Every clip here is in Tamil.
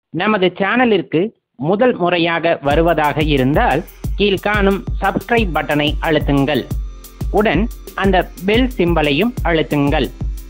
நமது சேனலிற்கு முதல் முறையாக வருவதாக இருந்தால் கீழ்காணும் சப்ஸ்கிரைப் பட்டனை அழுத்துங்கள் உடன் அந்த பெல் சிம்பலையும் அழுத்துங்கள்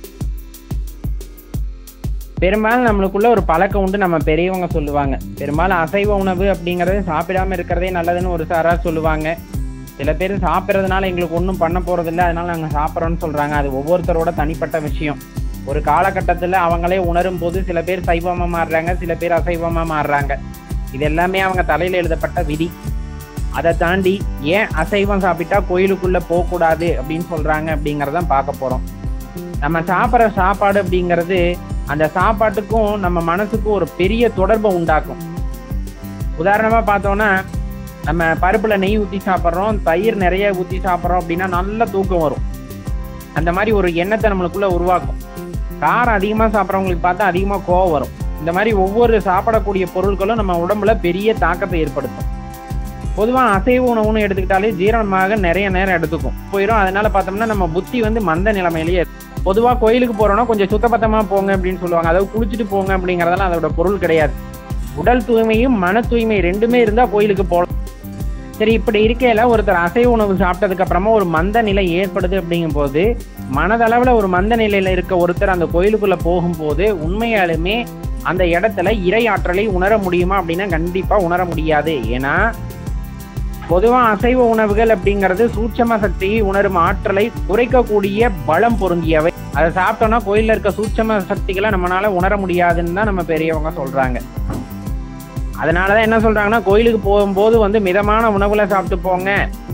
பெரும்பாலும் நம்மளுக்குள்ள ஒரு பழக்கம் உண்டு நம்ம பெரியவங்க சொல்லுவாங்க பெரும்பாலும் அசைவ உணவு அப்படிங்கறது சாப்பிடாம இருக்கிறதே நல்லதுன்னு ஒரு சாரார் சொல்லுவாங்க சில பேர் சாப்பிட்றதுனால எங்களுக்கு ஒன்றும் பண்ண போறதில்ல அதனால நாங்கள் சாப்பிட்றோம்னு சொல்றாங்க அது ஒவ்வொருத்தரோட தனிப்பட்ட விஷயம் ஒரு காலகட்டத்தில் அவங்களே உணரும் போது சில பேர் சைவமா மாறுறாங்க சில பேர் அசைவமா மாறுறாங்க இது எல்லாமே அவங்க தலையில எழுதப்பட்ட விதி அதை தாண்டி ஏன் அசைவம் சாப்பிட்டா கோயிலுக்குள்ள போகக்கூடாது அப்படின்னு சொல்றாங்க அப்படிங்கறத பார்க்க போறோம் நம்ம சாப்பிட்ற சாப்பாடு அப்படிங்கிறது அந்த சாப்பாட்டுக்கும் நம்ம மனசுக்கும் ஒரு பெரிய தொடர்பை உண்டாக்கும் உதாரணமா பார்த்தோம்னா நம்ம பருப்புல நெய் ஊற்றி சாப்பிட்றோம் தயிர் நிறைய ஊற்றி சாப்பிட்றோம் அப்படின்னா நல்ல தூக்கம் வரும் அந்த மாதிரி ஒரு எண்ணத்தை நம்மளுக்குள்ள உருவாக்கும் காரம் அதிகமாக சாப்பிட்றவங்களுக்கு பார்த்தா அதிகமாக கோவம் வரும் இந்த மாதிரி ஒவ்வொரு சாப்பிடக்கூடிய பொருட்களும் நம்ம உடம்புல பெரிய தாக்கத்தை ஏற்படுத்தும் பொதுவாக அசைவ உணவுன்னு எடுத்துக்கிட்டாலே ஜீரணமாக நிறைய நேரம் எடுத்துக்கும் போயிடும் அதனால பார்த்தோம்னா நம்ம புத்தி வந்து மந்த நிலைமையிலேயே பொதுவாக கோயிலுக்கு போறோம்னா கொஞ்சம் சுத்தபத்தமாக போங்க அப்படின்னு சொல்லுவாங்க அதாவது குளிச்சுட்டு போங்க அப்படிங்கறதெல்லாம் அதோட பொருள் கிடையாது உடல் தூய்மையும் மன தூய்மை ரெண்டுமே இருந்தா கோயிலுக்கு போகலாம் சரி இப்படி இருக்கையில ஒருத்தர் அசைவ உணவு சாப்பிட்டதுக்கு அப்புறமா ஒரு மந்த நிலை ஏற்படுது அப்படிங்கும் போது மனதளவுல ஒரு மந்த நிலையில இருக்க ஒருத்தர் அந்த கோயிலுக்குள்ள போகும்போது உண்மையாலுமே அந்த இடத்துல இறை ஆற்றலை உணர முடியுமா அப்படின்னா கண்டிப்பா உணர முடியாது ஏன்னா பொதுவா அசைவ உணவுகள் அப்படிங்கிறது சூட்சம சக்தியை உணரும் ஆற்றலை குறைக்கக்கூடிய பலம் பொருந்தியவை அதை சாப்பிட்டோம்னா கோயில்ல இருக்க சூட்சம சக்திகளை நம்மளால உணர முடியாதுன்னு தான் நம்ம பெரியவங்க சொல்றாங்க அதனாலதான் என்ன சொல்றாங்கன்னா கோயிலுக்கு போகும்போது வந்து மிதமான உணவுகளை சாப்பிட்டு போங்க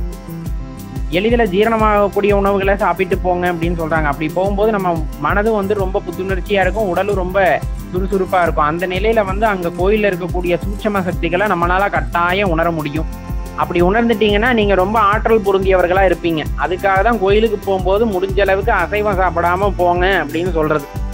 எளிதில் ஜீரணமாகக்கூடிய உணவுகளை சாப்பிட்டு போங்க அப்படின்னு சொல்றாங்க அப்படி போகும்போது நம்ம மனதும் வந்து ரொம்ப புத்துணர்ச்சியா இருக்கும் உடலும் ரொம்ப சுறுசுறுப்பா இருக்கும் அந்த நிலையில வந்து அங்க கோயில்ல இருக்கக்கூடிய சூட்சம சக்திகளை நம்மளால கட்டாயம் உணர முடியும் அப்படி உணர்ந்துட்டீங்கன்னா நீங்க ரொம்ப ஆற்றல் பொருந்தியவர்களா இருப்பீங்க அதுக்காக தான் கோயிலுக்கு போகும்போது முடிஞ்ச அளவுக்கு அசைவம் சாப்பிடாம போங்க அப்படின்னு சொல்றது